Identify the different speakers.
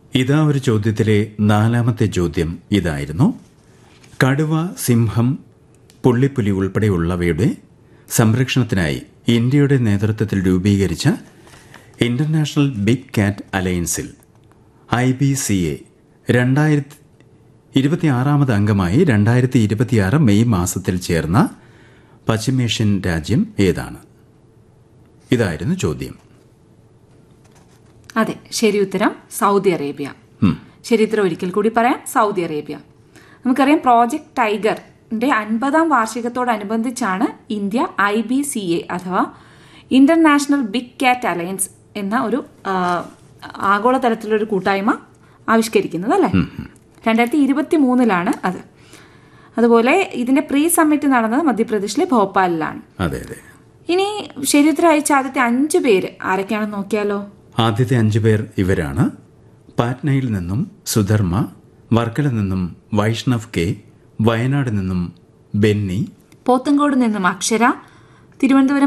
Speaker 1: ഇതാ ഒരു ചോദ്യത്തിലെ നാലാമത്തെ ചോദ്യം ഇതായിരുന്നു കടുവ സിംഹം പുള്ളിപ്പുലി ഉൾപ്പെടെയുള്ളവയുടെ സംരക്ഷണത്തിനായി ഇന്ത്യയുടെ നേതൃത്വത്തിൽ രൂപീകരിച്ച ഇന്റർനാഷണൽ ബിഗ് കാറ്റ് അലയൻസിൽ ഐ ബി സി എ രണ്ടായിരത്തി ഇരുപത്തിയാറാമത് അംഗമായി രണ്ടായിരത്തി ഇരുപത്തിയാറ് മെയ് മാസത്തിൽ ചേർന്ന പശ്ചിമേഷ്യൻ രാജ്യം ഏതാണ് ഇതായിരുന്നു ചോദ്യം
Speaker 2: അതെ ശരി ഉത്തരം സൗദി അറേബ്യ
Speaker 1: ഉം.
Speaker 2: ശരി ഉത്തരം ഒരിക്കൽ കൂടി പറയാം സൗദി അറേബ്യ നമുക്കറിയാം പ്രോജക്ട് ടൈഗറിന്റെ അൻപതാം വാർഷികത്തോടനുബന്ധിച്ചാണ് India I B C A അഥവാ ഇന്റർനാഷണൽ ബിഗ് കാറ്റ് അലയൻസ് എന്ന ഒരു ആ, ആഗോളതലത്തിലൊരു കൂട്ടായ്മ ആവിഷ്കരിക്കുന്നത് അല്ലേ രണ്ടായിരത്തി ഇരുപത്തി മൂന്നിലാണ് അത് അതുപോലെ ഇതിന്റെ പ്രീ സമ്മിറ്റ് നടന്നത് മധ്യപ്രദേശിലെ ഭോപ്പാലിലാണ്
Speaker 1: അതെ അതെ
Speaker 2: ഇനി ശരി ഉത്തരം അയച്ച ആദ്യത്തെ അഞ്ചു പേര് ആരൊക്കെയാണെന്ന് നോക്കിയാലോ
Speaker 1: ആദ്യത്തെ അഞ്ചു പേർ ഇവരാണ് പാറ്റ്നയിൽ നിന്നും സുധർമ്മ വർക്കല നിന്നും വൈഷ്ണവ് കെ വയനാട് നിന്നും ബെന്നി
Speaker 2: പോത്തങ്കോട് നിന്നും അക്ഷര തിരുവനന്തപുരം